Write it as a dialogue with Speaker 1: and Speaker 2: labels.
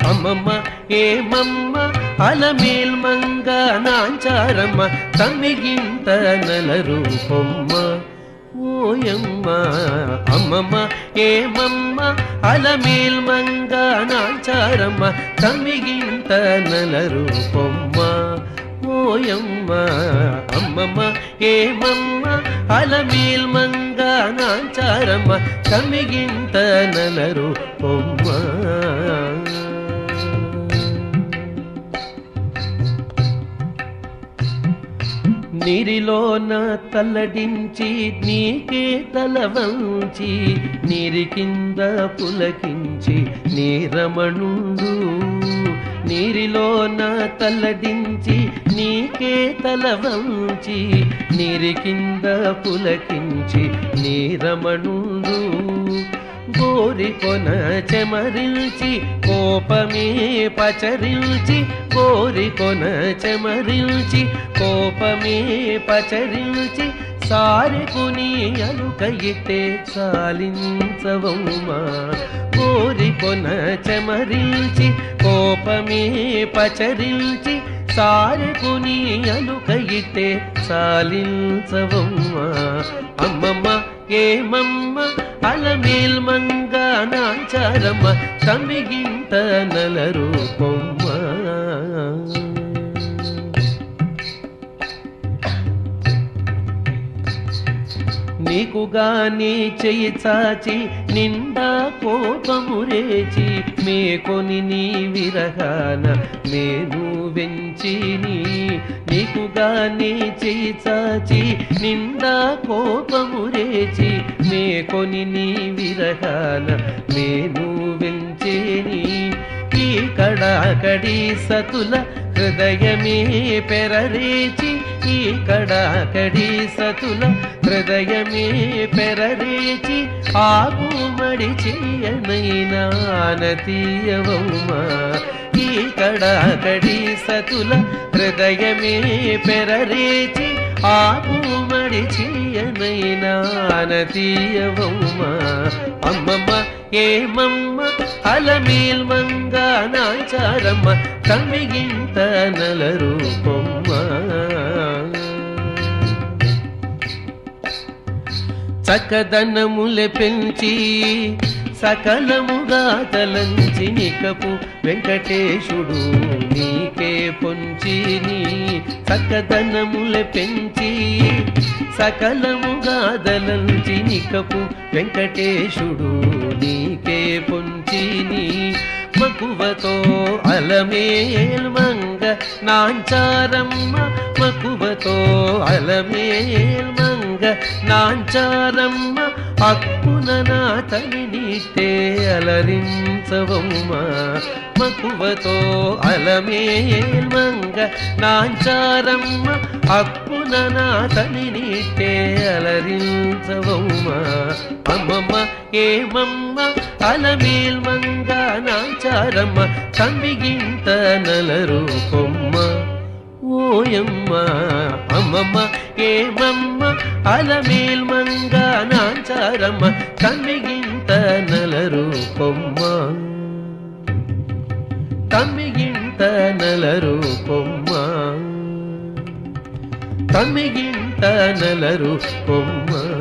Speaker 1: అమ్మమ్మ ఏమమ్మ అలమేల్ మంగ నాంచారమ్మ తమ్మిగింత నల రూపమ్మ ఓయమ్మ అమ్మమ్మ ఏమమ్మ అలమేల్ మంగ నాంచారమ్మ తమ్మిగింత నల రూపమ్మ ఓయమ్మ అమ్మమ్మ ఏమమ్మ అలమేల్ మంగ నాంచారమ్మ తమ్మిగింత నల రూపమ్మ నీరిలోన తల్లడించి నీకే తల వంచి నీరి కింద పులకించి నీరమణుండు నీరిలోన తల్లడించి నీకే తల వంచి నీరి కింద పులకించి నీరమణుండు గోరి కొన చెమరిల్చి కోపమే పచరిల్చి గోరి కొన చెమరిల్చి కోపమే పచరిల్చి సారెకుని అలుకయితే చాలించవమ్మా కోరి కొన చెమరిల్చి కోపమే పచరిల్చి సారెకుని అలుకయితే చాలించవమ్మా అమ్మమ్మ ఏమమ్మ అలమేల్ మంగ నాంచారమ్మ తమిగింత నల రూపమ్మ నీకు గాని చెయ్యి చాచి నిండా కోపము రేచి మేకొని నీ విరహాన నేను వెంచిని నీకు గాని చెయ్యి చాచి నిండా కోపము రేచి మేకొని నీ విరహాన నేను వెంచేని ఈ కడాకడి సతుల హృదయమే పెరరేచి ఈ కడాకడి సతుల హృదయమే పెరరేచి ఆగు మడి చేయనైనా నతీయవమ్మా ఈ కడాకడి సతుల హృదయమే పెరరేచి ఆగు మడి చేయనైనా నతీయవమ్మా అమ్మమ్మ ఏమమ్మ అలమేల్ మంగ నాచారమ్మ తమ్మిగింత నల రూపమ్మ చక్కదనములె పెంచి సకలముగా తలంచి నికపు వెంకటేశుడు నీకే పొంచిని చక్కదనములె పెంచి సకలముగా దలంచి నికపు వెంకటేశుడు నీకే పొంచిని మకువతో అలమేల్ మంగ నాంచారమ్మ మకువతో అలమేల్ మంగ నాంచారమ్మ అక్కున నా తనినితే అలరించవమ్మ మకువతో అలమేల్ మంగ నాంచారమ్మ అక్కున నా తనినితే అలరించవమ్మ అమ్మమ్మ ఏమమ్మ అలమేల్ మంగ నాంచారమ్మ తమ్మిగింత నల రూపమ్మ ఓయమ్మ అమ్మమ్మ ఏమమ్మ అలమేల్ మంగ నాంచారమ్మ తమ్మిగింత నల రూపమ్మ తమ్మిగింత నల రూపమ్మ తమ్మిగింత నల రూపమ్మ